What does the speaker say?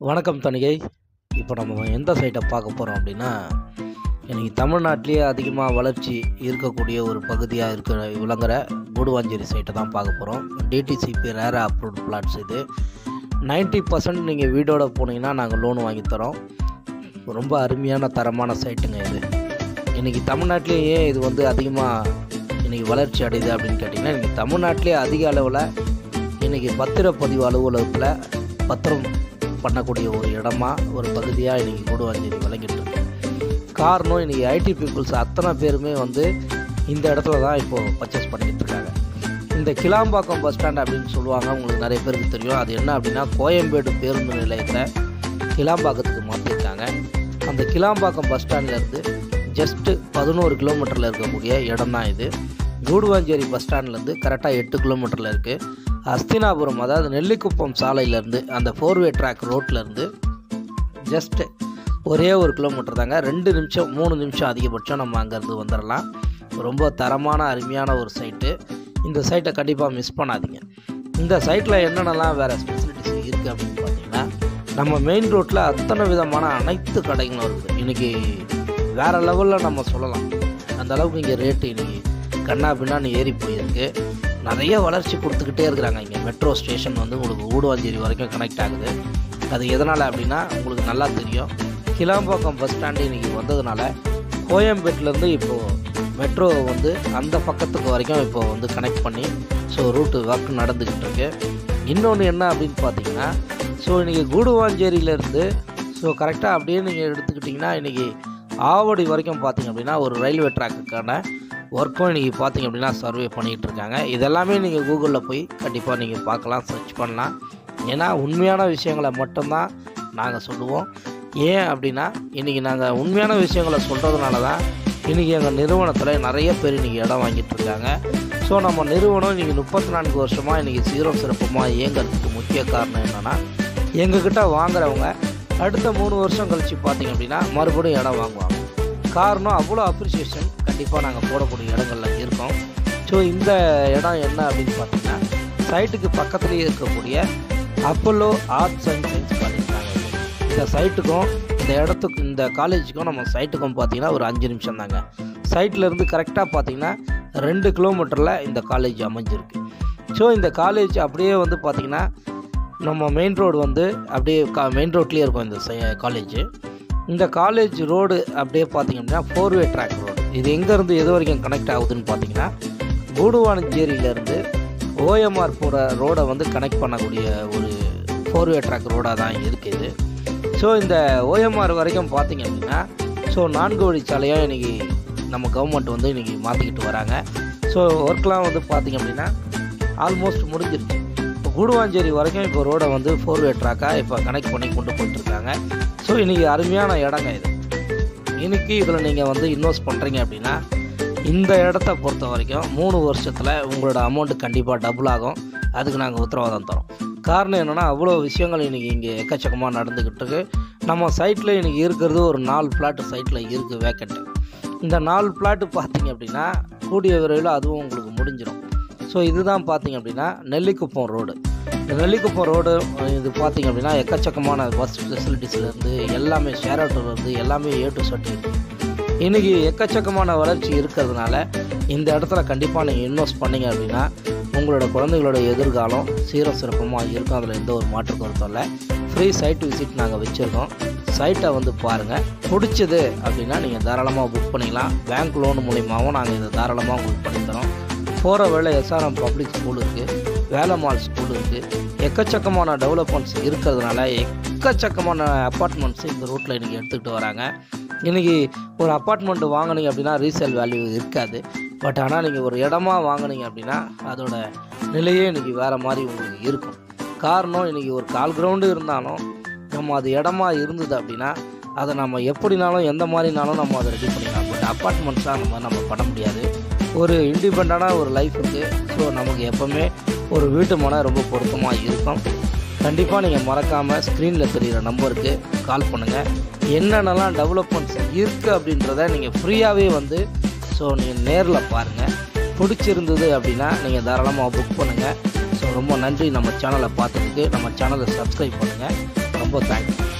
வணக்கம் தணிகை இப்போ நம்ம எந்த சைட்டை பார்க்க போகிறோம் அப்படின்னா இன்னைக்கு தமிழ்நாட்டிலேயே அதிகமாக வளர்ச்சி இருக்கக்கூடிய ஒரு பகுதியாக இருக்கிற விளங்குற கூடுவாஞ்சேரி சைட்டை தான் பார்க்க போகிறோம் டிடிசிபி ரேர அப்ரூவ்ட் பிளாட்ஸ் இது 90% பர்சன்ட் நீங்கள் வீடோட போனீங்கன்னா நாங்கள் லோன் வாங்கி தரோம் ரொம்ப அருமையான தரமான சைட்டுங்க இது இன்றைக்கி தமிழ்நாட்டிலேயே இது வந்து அதிகமாக இன்றைக்கி வளர்ச்சி அடையுது அப்படின்னு கேட்டிங்கன்னா இன்றைக்கி தமிழ்நாட்டிலே அதிக அளவில் இன்றைக்கி பத்திரப்பதிவு அலுவலகத்தில் பத்திரம் பண்ணக்கூடிய ஒரு இடமா ஒரு பகுதியாக இன்றைக்கி கூடுவாஞ்சேரி விளங்கிட்டு இருக்கு காரணம் இன்றைக்கி ஐடி பீப்புள்ஸ் அத்தனை பேருமே வந்து இந்த இடத்துல தான் இப்போது பர்ச்சேஸ் பண்ணிக்கிட்டு இருக்காங்க இந்த கிளாம்பாக்கம் பஸ் ஸ்டாண்ட் அப்படின்னு சொல்லுவாங்க உங்களுக்கு நிறைய பேருக்கு தெரியும் அது என்ன அப்படின்னா கோயம்பேடு பேருந்து நிலையத்தை கிளாம்பாக்கத்துக்கு மாற்றிருக்காங்க அந்த கிளாம்பாக்கம் பஸ் ஸ்டாண்ட்லேருந்து ஜஸ்ட்டு பதினோரு கிலோமீட்டரில் இருக்கக்கூடிய இடம் தான் இது கூடுவாஞ்சேரி பஸ் ஸ்டாண்ட்லேருந்து கரெக்டாக எட்டு கிலோமீட்டரில் இருக்குது அஸ்தினாபுரம் அதாவது நெல்லிக்குப்பம் சாலையிலேருந்து அந்த ஃபோர்வே ட்ராக் ரோட்லேருந்து ஜஸ்ட்டு ஒரே ஒரு கிலோமீட்டர் தாங்க ரெண்டு நிமிஷம் மூணு நிமிஷம் அதிகபட்சம் நம்ம அங்கேருந்து வந்துடலாம் ரொம்ப தரமான அருமையான ஒரு சைட்டு இந்த சைட்டை கண்டிப்பாக மிஸ் பண்ணாதீங்க இந்த சைட்டில் என்னென்னலாம் வேறு ஸ்பெசிலிட்டிஸ் இருக்குது அப்படின்னு பார்த்தீங்கன்னா நம்ம மெயின் ரோட்டில் அத்தனை விதமான அனைத்து கடைகளும் இருக்குது இன்றைக்கி வேறு லெவலில் நம்ம சொல்லலாம் அந்த அளவுக்கு இங்கே ரேட்டு இன்றைக்கி கண்ணா பின்னான்னு ஏறி போயிருக்கு நிறைய வளர்ச்சி கொடுத்துக்கிட்டே இருக்கிறாங்க இங்கே மெட்ரோ ஸ்டேஷன் வந்து உங்களுக்கு ஊடுவாஞ்சேரி வரைக்கும் கனெக்ட் ஆகுது அது எதனால் அப்படின்னா உங்களுக்கு நல்லா தெரியும் கிளாம்பாக்கம் பஸ் ஸ்டாண்டு இன்றைக்கி வந்ததுனால கோயம்பேட்டிலேருந்து இப்போது மெட்ரோ வந்து அந்த பக்கத்துக்கு வரைக்கும் இப்போ வந்து கனெக்ட் பண்ணி ஸோ ரூட்டு ஒர்க் நடந்துக்கிட்டு இருக்கு இன்னொன்று என்ன அப்படின்னு பார்த்தீங்கன்னா ஸோ இன்றைக்கி கூடுவாஞ்சேரியிலேருந்து ஸோ கரெக்டாக அப்படியே நீங்கள் எடுத்துக்கிட்டிங்கன்னா இன்றைக்கி ஆவடி வரைக்கும் பார்த்தீங்க அப்படின்னா ஒரு ரயில்வே ட்ராக்குக்கான ஒர்க்கும் இன்றைக்கி பார்த்தீங்க அப்படின்னா சர்வே பண்ணிகிட்டு இருக்காங்க இதெல்லாமே நீங்கள் கூகுளில் போய் கண்டிப்பாக நீங்கள் பார்க்கலாம் சர்ச் பண்ணலாம் ஏன்னா உண்மையான விஷயங்களை மட்டும்தான் நாங்கள் சொல்லுவோம் ஏன் அப்படின்னா இன்றைக்கி நாங்கள் உண்மையான விஷயங்களை சொல்கிறதுனால தான் இன்றைக்கி எங்கள் நிறுவனத்தில் நிறைய பேர் இன்றைக்கி இடம் வாங்கிட்டு இருக்காங்க ஸோ நம்ம நிறுவனம் இன்றைக்கி முப்பத்தி நான்கு வருஷமாக இன்றைக்கி சீரம் சிறப்புமாக இயங்குறதுக்கு முக்கிய காரணம் என்னென்னா எங்ககிட்ட வாங்குறவங்க அடுத்த மூணு வருஷம் கழித்து பார்த்தீங்க அப்படின்னா மறுபடியும் இடம் வாங்குவாங்க காரணம் அவ்வளோ அப்ரிசியேஷன் கண்டிப்பாக நாங்கள் போடக்கூடிய இடங்கள்ல இருக்கோம் ஸோ இந்த இடம் என்ன அப்படின்னு பார்த்தீங்கன்னா சைட்டுக்கு பக்கத்துலேயே இருக்கக்கூடிய அப்போலோ ஆர்ட்ஸ் அண்ட் சயின்ஸ் பண்ணியிருக்காங்க இந்த சைட்டுக்கும் இந்த இடத்துக்கு இந்த காலேஜுக்கும் நம்ம சைட்டுக்கும் பார்த்தீங்கன்னா ஒரு அஞ்சு நிமிஷம் தாங்க சைட்லேருந்து கரெக்டாக பார்த்தீங்கன்னா ரெண்டு கிலோமீட்டரில் இந்த காலேஜ் அமைஞ்சிருக்கு ஸோ இந்த காலேஜ் அப்படியே வந்து பார்த்திங்கன்னா நம்ம மெயின் ரோடு வந்து அப்படியே கா மெயின் ரோட்லேயே இருக்கும் இந்த காலேஜ் இந்த காலேஜ் ரோடு அப்படியே பார்த்தீங்க அப்படின்னா ஃபோர்வே ட்ராக் ரோடு இது எங்கேருந்து எது வரைக்கும் கனெக்ட் ஆகுதுன்னு பார்த்தீங்கன்னா கூடுவானஞ்சேரியிலேருந்து ஓஎம்ஆர் போகிற ரோடை வந்து கனெக்ட் பண்ணக்கூடிய ஒரு ஃபோர்வே ட்ராக் ரோடாக தான் இருக்குது ஸோ இந்த ஓஎம்ஆர் வரைக்கும் பார்த்தீங்க அப்படின்னா ஸோ நான்கு வழிச்சாலையாக இன்றைக்கி நம்ம கவர்மெண்ட் வந்து இன்றைக்கி மாற்றிக்கிட்டு வராங்க ஸோ ஒர்க்லாம் வந்து பார்த்திங்க அப்படின்னா ஆல்மோஸ்ட் முடிஞ்சிருச்சு இப்போ கூடுவாஞ்சேரி வரைக்கும் இப்போ ரோடை வந்து ஃபோர்வே ட்ராக்காக இப்போ கனெக்ட் பண்ணி கொண்டு போயிட்டுருக்காங்க ஸோ இன்றைக்கி அருமையான இடங்க இது இன்றைக்கி இதில் நீங்கள் வந்து இன்வெஸ்ட் பண்ணுறீங்க அப்படின்னா இந்த இடத்த பொறுத்த வரைக்கும் மூணு வருஷத்தில் உங்களோட அமௌண்ட்டு கண்டிப்பாக டபுள் ஆகும் அதுக்கு நாங்கள் உத்தரவாதம் தரோம் காரணம் என்னென்னா அவ்வளோ விஷயங்கள் இன்றைக்கி இங்கே எக்கச்சக்கமாக நடந்துக்கிட்டு இருக்கு நம்ம சைட்டில் இன்றைக்கி இருக்கிறது ஒரு நாலு பிளாட்டு சைட்டில் இருக்குது வேக்கண்ட்டு இந்த நாலு பிளாட்டு பார்த்தீங்க அப்படின்னா கூடிய விரைவில் அதுவும் உங்களுக்கு முடிஞ்சிடும் ஸோ இதுதான் பார்த்தீங்க அப்படின்னா நெல்லிக்குப்பம் ரோடு இந்த நெல்லிக்குப்பம் ரோடு இது பார்த்தீங்க அப்படின்னா எக்கச்சக்கமான பஸ் ஃபெசிலிட்டிஸ்லேருந்து எல்லாமே ஷேர் ஆட்டோலேருந்து எல்லாமே ஏ டு சட் இருக்குது இன்றைக்கி எக்கச்சக்கமான வளர்ச்சி இருக்கிறதுனால இந்த இடத்துல கண்டிப்பாக நீங்கள் இன்வெஸ்ட் பண்ணீங்க அப்படின்னா உங்களோட குழந்தைகளோட எதிர்காலம் சீர சிறப்பமாக இருக்கும் அதில் எந்த ஒரு மாற்று கருத்தும் இல்லை ஃப்ரீ சைட் விசிட் நாங்கள் வச்சுருக்கோம் சைட்டை வந்து பாருங்கள் பிடிச்சது அப்படின்னா நீங்கள் தாராளமாக புக் பண்ணிக்கலாம் பேங்க் லோன் மூலியமாகவும் நாங்கள் இதை தாராளமாக உங்களுக்கு பண்ணித்தரோம் போகிற வேலை எஸ்ஆர்எம் பப்ளிக் ஸ்கூல் இருக்குது வேலம்மாள் ஸ்கூல் இருக்குது எக்கச்சக்கமான டெவலப்மெண்ட்ஸ் இருக்கிறதுனால எக்கச்சக்கமான அப்பார்ட்மெண்ட்ஸ் இந்த ரூட்டில் இன்றைக்கி எடுத்துக்கிட்டு வராங்க இன்றைக்கி ஒரு அப்பார்ட்மெண்ட் வாங்கினீங்க அப்படின்னா ரீசேல் வேல்யூ இருக்காது பட் ஆனால் நீங்கள் ஒரு இடமா வாங்கினீங்க அப்படின்னா அதோட நிலையே இன்றைக்கி வேறு மாதிரி உங்களுக்கு இருக்கும் காரணம் இன்றைக்கி ஒரு கால் கிரவுண்டு இருந்தாலும் நம்ம அது இடமா இருந்தது அப்படின்னா அதை நம்ம எப்படினாலும் எந்த மாதிரினாலும் நம்ம அதை ரெடி பண்ணிக்கலாம் பட் அப்பார்ட்மெண்ட்ஸாக அந்த மாதிரி நம்ம பண்ண முடியாது ஒரு இண்டிபெண்ட்டான ஒரு லைஃப் இருக்குது ஸோ நமக்கு எப்போவுமே ஒரு வீட்டு மனம் ரொம்ப பொருத்தமாக இருக்கும் கண்டிப்பாக நீங்கள் மறக்காமல் ஸ்க்ரீனில் தெரிகிற நம்பருக்கு கால் பண்ணுங்கள் என்னென்னலாம் டெவலப்மெண்ட்ஸ் இருக்குது அப்படின்றத நீங்கள் ஃப்ரீயாகவே வந்து ஸோ நீங்கள் நேரில் பாருங்கள் பிடிச்சிருந்தது அப்படின்னா நீங்கள் தாராளமாக புக் பண்ணுங்கள் ஸோ ரொம்ப நன்றி நம்ம சேனலை பார்த்ததுக்கு நம்ம சேனலை சப்ஸ்கிரைப் பண்ணுங்கள் ரொம்ப ரொம்ப தேங்க்ஸ்